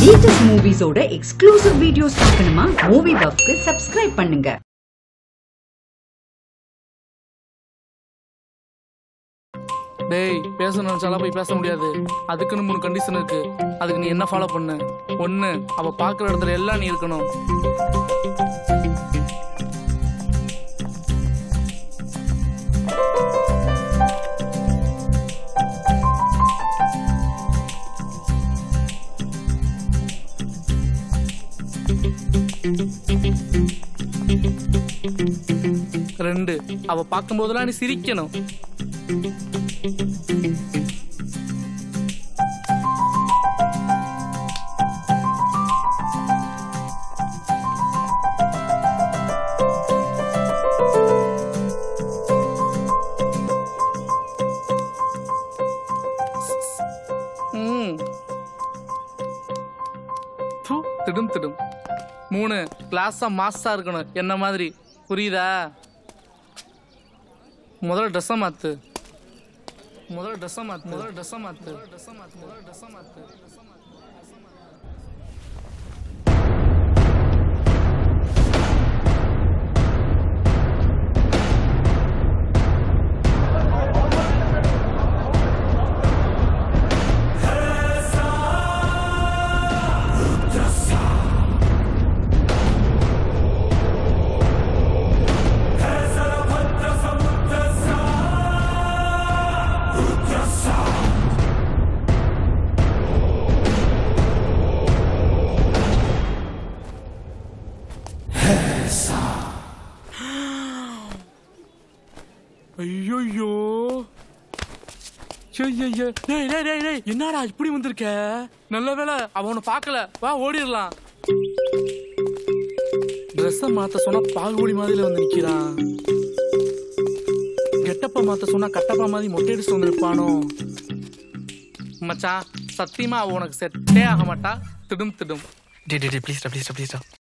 Latest மூவிஸோட exclusive videos பார்க்கணுமா movie பஃப்க்கு சப்ஸ்கிரைப் பண்ணுங்க டேய் பேசணும் நினைச்சாலாம் போய் பேச முடியாது அதுக்குன்னு மூணு கண்டிஷன் இருக்கு அதுக்கு நீ என்ன ஃபாலோ பண்ணு ஒன்று அவ பார்க்குற இடத்துல எல்லாம் நீ இருக்கணும் ரெண்டு அவ பார்க்கும்போதெல்லாம் நீ சிரிக்கணும் ம். து, திடும் திடும் மூணு கிளாஸா மாஸா இருக்கணும் என்ன மாதிரி புரியுதா முதல்ல ட்ரெஸ்ஸை மாத்து முதல்ல ட்ரெஸ்ஸை மாத்து முதல்ல ட்ரெஸ்ஸை மாத்து ட்ரெஸ்ஸை மாத்து முதல்ல ட்ரெஸ்ஸை மாத்து ஐயோ ஐயோ டேய் டேய் டேய் டேய் என்னடா இப்படி வந்திருக்க நல்ல வேளை அவனை பார்க்கல வா ஓடிடலாம் ட்ரெஸ்ஸை மாத்த சொன்னா பாகுபலி மாதிரில வந்து நிக்கிறான் கெட்டப்ப மாத்த சொன்னா கட்டப்பா மாதிரி மொட்டை அடிச்சுட்டு வந்து நிற்பானோ மச்சான் சத்தியமா அவ உனக்கு செட்டே ஆக மாட்டா திடும் திடும் டே டே டே ப்ளீஸ்டா ப்ளீஸ்டா ப்ளீஸ்டா